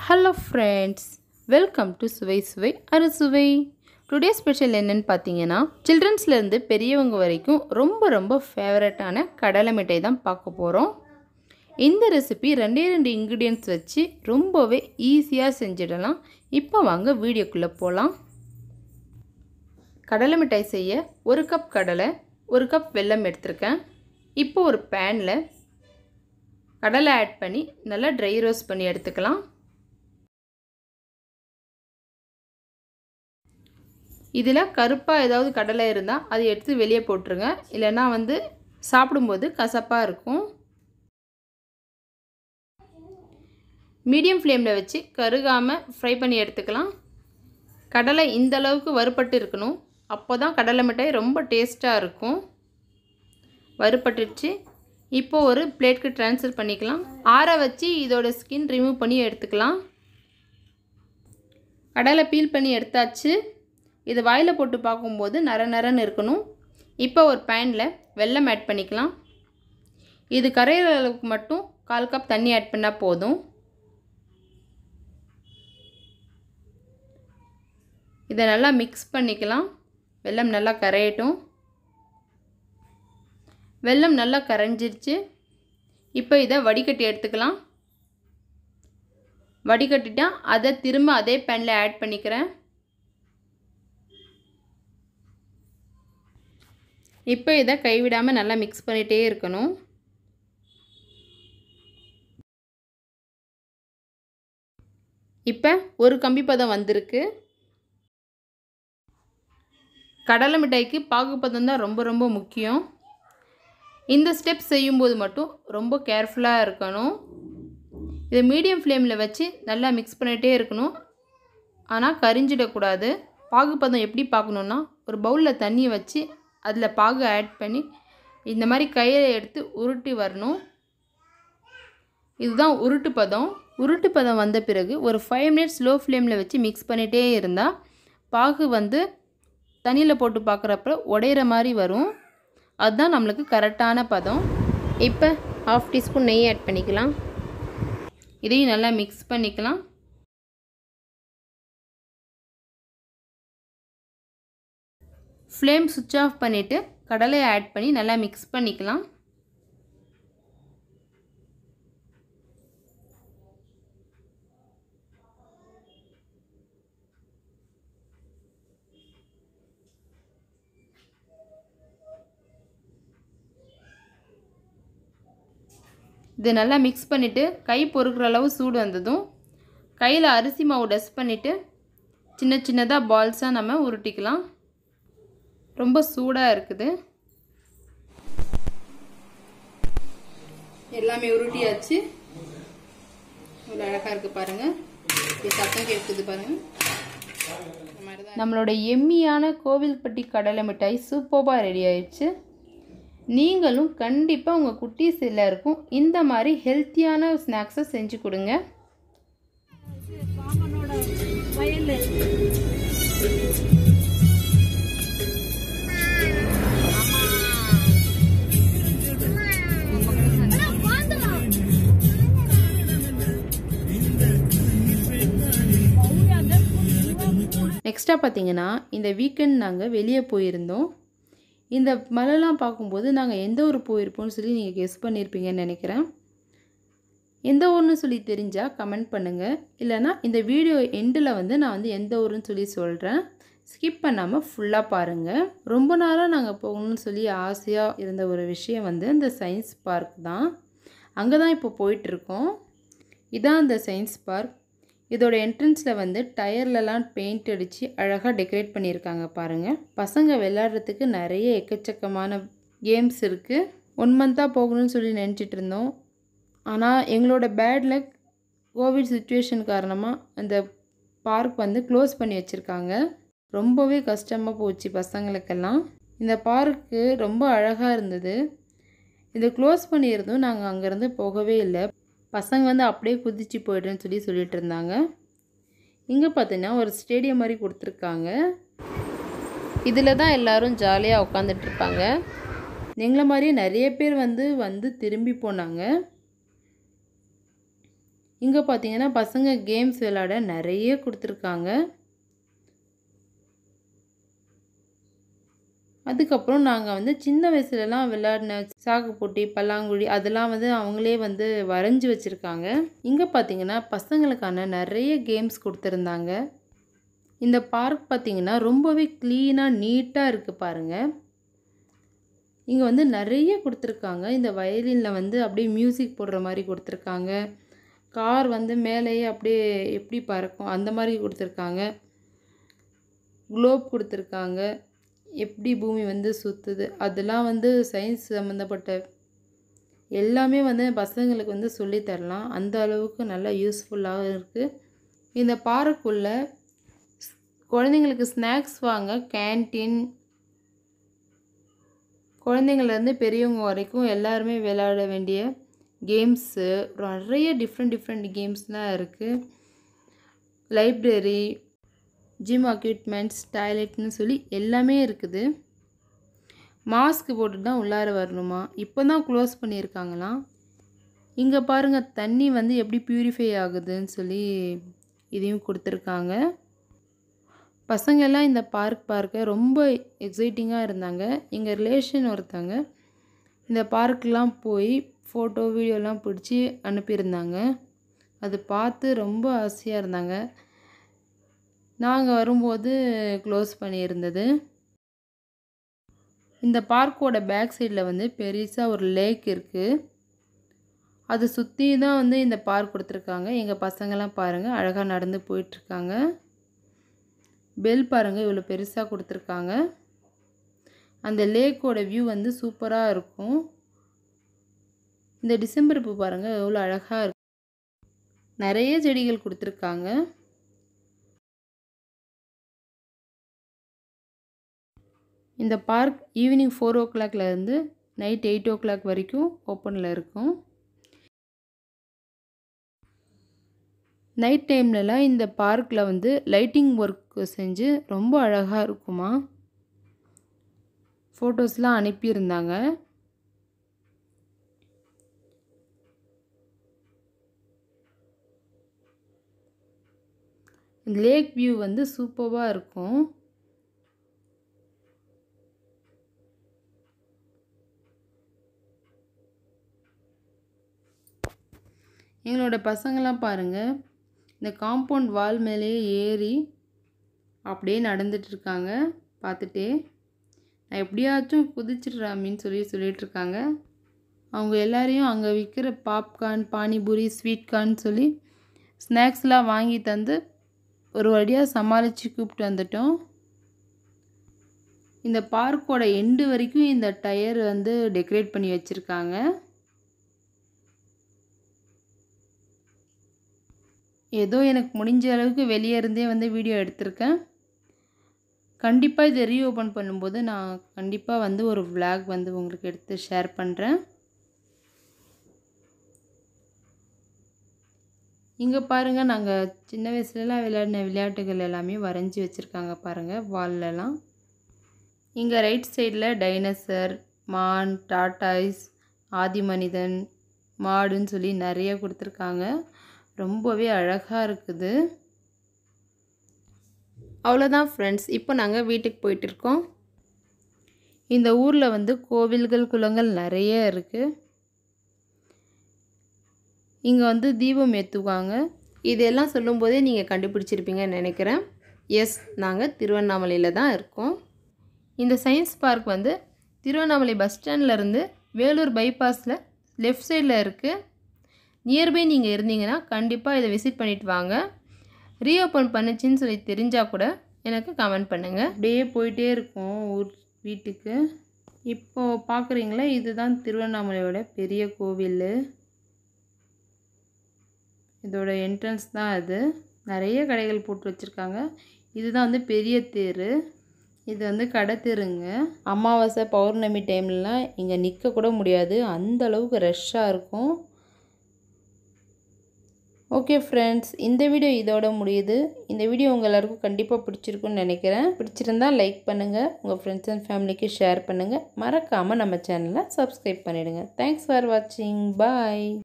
hello friends welcome to சுவை சுவை அறுசுவை டுடே ஸ்பெஷல் என்னன்னு பார்த்தீங்கன்னா சில்ட்ரன்ஸ்லேருந்து பெரியவங்க வரைக்கும் ரொம்ப ரொம்ப ஃபேவரட்டான கடலை மிட்டாய் தான் பார்க்க போகிறோம் இந்த ரெசிபி ரெண்டே ரெண்டு இன்க்ரீடியன்ட்ஸ் வச்சு ரொம்பவே ஈஸியாக செஞ்சிடலாம் இப்போ வாங்க வீடியோக்குள்ளே போகலாம் கடலை மிட்டாய் செய்ய ஒரு கப் கடலை ஒரு கப் வெல்லம் எடுத்திருக்கேன் இப்போ ஒரு பேனில் கடலை ஆட் பண்ணி நல்லா ட்ரை ரோஸ்ட் பண்ணி எடுத்துக்கலாம் இதில் கருப்பாக ஏதாவது கடலை இருந்தால் அதை எடுத்து வெளியே போட்டுருங்க இல்லைன்னா வந்து சாப்பிடும்போது கசப்பாக இருக்கும் மீடியம் ஃப்ளேமில் வச்சு கருகாமல் ஃப்ரை பண்ணி எடுத்துக்கலாம் கடலை இந்த அளவுக்கு வறுபட்டு இருக்கணும் அப்போ தான் கடலை மிட்டாய் ரொம்ப டேஸ்ட்டாக இருக்கும் வறுபட்டுச்சு இப்போ ஒரு பிளேட்க்கு ட்ரான்ஸ்ஃபர் பண்ணிக்கலாம் ஆற வச்சு இதோட ஸ்கின் ரிமூவ் பண்ணி எடுத்துக்கலாம் கடலை பீல் பண்ணி எடுத்தாச்சு இது வாயில் போட்டு பார்க்கும்போது நர நரன்னு இருக்கணும் இப்போ ஒரு பேனில் வெல்லம் ஆட் பண்ணிக்கலாம் இது கரையிற அளவுக்கு மட்டும் கால் கப் தண்ணி ஆட் பண்ணால் போதும் இதை நல்லா மிக்ஸ் பண்ணிக்கலாம் வெல்லம் நல்லா கரையட்டும் வெல்லம் நல்லா கரைஞ்சிருச்சு இப்போ இதை வடிகட்டி எடுத்துக்கலாம் வடிகட்டிட்டா அதை திரும்ப அதே பேனில் ஆட் பண்ணிக்கிறேன் இப்போ இதை கைவிடாமல் நல்லா மிக்ஸ் பண்ணிகிட்டே இருக்கணும் இப்போ ஒரு கம்பி பதம் வந்திருக்கு கடலை மிட்டாய்க்கு பாகுப்பதம் தான் ரொம்ப ரொம்ப முக்கியம் இந்த ஸ்டெப் செய்யும்போது மட்டும் ரொம்ப கேர்ஃபுல்லாக இருக்கணும் இதை மீடியம் ஃப்ளேமில் வச்சு நல்லா மிக்ஸ் பண்ணிகிட்டே இருக்கணும் ஆனால் கரிஞ்சிடக்கூடாது பாகுப்பதம் எப்படி பார்க்கணுன்னா ஒரு பவுலில் தண்ணியை வச்சு அதில் பாகு ஆட் பண்ணி இந்த மாதிரி கையில் எடுத்து உருட்டி வரணும் இதுதான் உருட்டு பதம் உருட்டு பதம் வந்த பிறகு ஒரு ஃபைவ் மினிட்ஸ் லோ ஃப்ளேமில் வச்சு மிக்ஸ் பண்ணிகிட்டே இருந்தால் பாகு வந்து தண்ணியில் போட்டு பார்க்குறப்ப உடையிற மாதிரி வரும் அதுதான் நம்மளுக்கு கரெக்டான பதம் இப்போ ஹாஃப் டீஸ்பூன் நெய் ஆட் பண்ணிக்கலாம் இதையும் நல்லா மிக்ஸ் பண்ணிக்கலாம் ஃப்ளேம் சுவிட்ச் ஆஃப் பண்ணிவிட்டு கடலையை ஆட் பண்ணி நல்லா மிக்ஸ் பண்ணிக்கலாம் இதை நல்லா மிக்ஸ் பண்ணிவிட்டு கை பொறுக்கிற அளவு சூடு வந்ததும் கையில் அரிசி மாவு டஸ்ட் பண்ணிவிட்டு சின்ன சின்னதாக பால்ஸாக நம்ம உருட்டிக்கலாம் ரொம்ப சூடாக இருக்குது எல்லாமே உருட்டியாச்சு இவ்வளோ அழகாக இருக்குது பாருங்கள் இது சத்தம் கேட்குது பாருங்கள் நம்மளோட எம்மியான கோவில்பட்டி கடலை மிட்டாய் சூப்பராக ரெடி ஆயிடுச்சு நீங்களும் கண்டிப்பாக உங்கள் குட்டீஸ் எல்லாருக்கும் இந்த மாதிரி ஹெல்த்தியான ஸ்நாக்ஸை செஞ்சு கொடுங்க நெக்ஸ்ட்டாக பார்த்தீங்கன்னா இந்த வீக்கெண்ட் நாங்கள் வெளியே போயிருந்தோம் இந்த மலைலாம் பார்க்கும்போது நாங்கள் எந்த ஊர் போயிருப்போம்னு சொல்லி நீங்கள் கெஸ் பண்ணியிருப்பீங்கன்னு நினைக்கிறேன் எந்த ஊர்னு சொல்லி தெரிஞ்சால் கமெண்ட் பண்ணுங்கள் இல்லைனா இந்த வீடியோ எண்டில் வந்து நான் வந்து எந்த ஊருன்னு சொல்லி சொல்கிறேன் ஸ்கிப் பண்ணாமல் ஃபுல்லாக பாருங்கள் ரொம்ப நாளாக நாங்கள் போகணும்னு சொல்லி ஆசையாக இருந்த ஒரு விஷயம் வந்து இந்த சயின்ஸ் பார்க் தான் அங்கே தான் இப்போ போயிட்டுருக்கோம் இதான் இந்த சயின்ஸ் பார்க் இதோட என்ட்ரன்ஸில் வந்து டயர்லலாம் பெயிண்ட் அடித்து அழகாக டெக்கரேட் பண்ணியிருக்காங்க பாருங்கள் பசங்க விளையாடுறதுக்கு நிறைய எக்கச்சக்கமான கேம்ஸ் இருக்குது ஒன் மந்த்தாக போகணும்னு சொல்லி நினச்சிட்டு இருந்தோம் ஆனால் எங்களோட பேட் லக் கோவிட் சுச்சுவேஷன் காரணமாக அந்த பார்க் வந்து க்ளோஸ் பண்ணி வச்சுருக்காங்க ரொம்பவே கஷ்டமாக போச்சு பசங்களுக்கெல்லாம் இந்த பார்க்கு ரொம்ப அழகாக இருந்தது இதை க்ளோஸ் பண்ணியிருந்தும் நாங்கள் அங்கேருந்து போகவே இல்லை பசங்க வந்து அப்படியே குதிச்சு போய்டுன்னு சொல்லி சொல்லிட்டு இருந்தாங்க இங்கே பார்த்தீங்கன்னா ஒரு ஸ்டேடியம் மாதிரி கொடுத்துருக்காங்க இதில் தான் எல்லோரும் ஜாலியாக உட்காந்துட்ருப்பாங்க எங்களை மாதிரியே நிறைய பேர் வந்து வந்து திரும்பி போனாங்க இங்கே பார்த்தீங்கன்னா பசங்க கேம்ஸ் விளையாட நிறைய கொடுத்துருக்காங்க அதுக்கப்புறம் நாங்கள் வந்து சின்ன வயசுலலாம் விளையாடின சாக்கு போட்டி பல்லாங்குழி அதெல்லாம் வந்து அவங்களே வந்து வரைஞ்சி வச்சுருக்காங்க இங்கே பார்த்தீங்கன்னா பசங்களுக்கான நிறைய கேம்ஸ் கொடுத்துருந்தாங்க இந்த பார்க் பார்த்தீங்கன்னா ரொம்பவே க்ளீனாக நீட்டாக இருக்குது பாருங்கள் இங்கே வந்து நிறைய கொடுத்துருக்காங்க இந்த வயலினில் வந்து அப்படியே மியூசிக் போடுற மாதிரி கொடுத்துருக்காங்க கார் வந்து மேலேயே அப்படியே எப்படி பறக்கும் அந்த மாதிரி கொடுத்துருக்காங்க குளோப் கொடுத்துருக்காங்க எப்படி பூமி வந்து சுற்றுது அதெல்லாம் வந்து சயின்ஸ் சம்மந்தப்பட்ட எல்லாமே வந்து பசங்களுக்கு வந்து சொல்லித் தரலாம் அந்த அளவுக்கு நல்லா யூஸ்ஃபுல்லாகவும் இருக்குது இந்த பார்க்குள்ள குழந்தைங்களுக்கு ஸ்நாக்ஸ் வாங்க கேன்டீன் குழந்தைங்கள்லேருந்து பெரியவங்க வரைக்கும் எல்லாருமே விளையாட வேண்டிய கேம்ஸு நிறைய டிஃப்ரெண்ட் டிஃப்ரெண்ட் கேம்ஸ்லாம் இருக்குது லைப்ரரி ஜிம் எக்யூப்மெண்ட்ஸ் டாய்லெட்னு சொல்லி எல்லாமே இருக்குது மாஸ்க் போட்டு தான் உள்ளார வரணுமா இப்போ தான் க்ளோஸ் பண்ணியிருக்காங்களாம் இங்கே பாருங்கள் தண்ணி வந்து எப்படி ப்யூரிஃபை ஆகுதுன்னு சொல்லி இதையும் கொடுத்துருக்காங்க பசங்க எல்லாம் இந்த பார்க் பார்க்க ரொம்ப எக்ஸைட்டிங்காக இருந்தாங்க எங்கள் ரிலேஷன் ஒருத்தங்க இந்த பார்க்கெலாம் போய் ஃபோட்டோ வீடியோலாம் பிடிச்சி அனுப்பியிருந்தாங்க அது பார்த்து ரொம்ப ஆசையாக இருந்தாங்க நாங்கள் வரும்போது க்ளோஸ் பண்ணியிருந்தது இந்த பார்க்கோட பேக் சைடில் வந்து பெருசாக ஒரு லேக் இருக்குது அது சுற்றி தான் வந்து இந்த பார்க் கொடுத்துருக்காங்க எங்கள் பசங்கள்லாம் பாருங்கள் அழகாக நடந்து போயிட்டுருக்காங்க பெல் பாருங்கள் இவ்வளோ பெருசாக கொடுத்துருக்காங்க அந்த லேக்கோட வியூ வந்து சூப்பராக இருக்கும் இந்த டிசம்பர் பூ பாருங்கள் எவ்வளோ அழகாக இருக்கு நிறைய செடிகள் கொடுத்துருக்காங்க இந்த பார்க் ஈவினிங் ஃபோர் ஓ கிளாக்லேருந்து நைட் எயிட் ஓ கிளாக் வரைக்கும் ஓப்பனில் இருக்கும் நைட் டைம்லலாம் இந்த பார்க்கில் வந்து லைட்டிங் ஒர்க் செஞ்சு ரொம்ப அழகாக இருக்குமா ஃபோட்டோஸ்லாம் அனுப்பியிருந்தாங்க லேக் வியூ வந்து சூப்பராக இருக்கும் எங்களோட பசங்களாம் பாருங்கள் இந்த காம்பவுண்ட் வால் மேலேயே ஏறி அப்படியே நடந்துட்டு இருக்காங்க பார்த்துட்டே நான் எப்படியாச்சும் குதிச்சிடுறாமின்னு சொல்லி சொல்லிகிட்ருக்காங்க அவங்க எல்லாரையும் அங்கே விற்கிற பாப்கார்ன் பானிபூரி ஸ்வீட் கார்ன் சொல்லி ஸ்நாக்ஸ்லாம் வாங்கி தந்து ஒரு வழியாக சமாளித்து கூப்பிட்டு வந்துட்டோம் இந்த பார்க்கோட எண்டு வரைக்கும் இந்த டயர் வந்து டெக்கரேட் பண்ணி வச்சுருக்காங்க ஏதோ எனக்கு முடிஞ்ச அளவுக்கு வெளியே இருந்தே வந்து வீடியோ எடுத்திருக்கேன் கண்டிப்பாக இதை ரீஓப்பன் பண்ணும்போது நான் கண்டிப்பாக வந்து ஒரு vlog வந்து உங்களுக்கு எடுத்து ஷேர் பண்ணுறேன் இங்கே பாருங்கள் நாங்கள் சின்ன வயசுலலாம் விளையாடின விளையாட்டுகள் எல்லாமே வரைஞ்சி வச்சுருக்காங்க பாருங்கள் வால்லலாம் இங்கே ரைட் சைடில் டைனசர் மான் டாட்டாய்ஸ் ஆதி மனிதன் மாடுன்னு சொல்லி நிறைய கொடுத்துருக்காங்க ரொம்பவே அழகாக இருக்குது அவ்வளோதான் ஃப்ரெண்ட்ஸ் இப்போ நாங்கள் வீட்டுக்கு போயிட்டு இருக்கோம் இந்த ஊரில் வந்து கோவில்கள் குளங்கள் நிறைய இருக்குது இங்கே வந்து தீபம் ஏற்றுவாங்க இதெல்லாம் சொல்லும்போதே நீங்கள் கண்டுபிடிச்சிருப்பீங்கன்னு நினைக்கிறேன் எஸ் நாங்கள் திருவண்ணாமலையில் தான் இருக்கோம் இந்த சயின்ஸ் பார்க் வந்து திருவண்ணாமலை பஸ் ஸ்டாண்ட்லேருந்து வேலூர் பைபாஸில் லெஃப்ட் சைடில் இருக்குது நியர்பை நீங்கள் இருந்தீங்கன்னா கண்டிப்பாக இதை விசிட் பண்ணிட்டு வாங்க ரீஓப்பன் பண்ணுச்சுன்னு சொல்லி தெரிஞ்சால் கூட எனக்கு கமெண்ட் பண்ணுங்கள் அப்படியே போயிட்டே இருக்கோம் ஊர் வீட்டுக்கு இப்போது பார்க்குறீங்களா இதுதான் திருவண்ணாமலையோட பெரிய கோவில் இதோட என்ட்ரன்ஸ் தான் அது நிறைய கடைகள் போட்டு வச்சுருக்காங்க இதுதான் வந்து பெரிய தேர் இது வந்து கடை தெருங்க அமாவாசை பௌர்ணமி டைம்லலாம் இங்கே நிற்க கூட முடியாது அந்த அளவுக்கு ரஷ்ஷாக இருக்கும் ஓகே ஃப்ரெண்ட்ஸ் இந்த வீடியோ இதோட முடியுது இந்த வீடியோ உங்கள் எல்லாருக்கும் கண்டிப்பாக பிடிச்சிருக்குன்னு நினைக்கிறேன் பிடிச்சிருந்தா லைக் பண்ணுங்கள் உங்கள் ஃப்ரெண்ட்ஸ் அண்ட் ஃபேமிலிக்கு ஷேர் பண்ணுங்கள் மறக்காமல் நம்ம சேனலை சப்ஸ்கிரைப் பண்ணிவிடுங்க தேங்க்ஸ் ஃபார் வாட்சிங் பாய்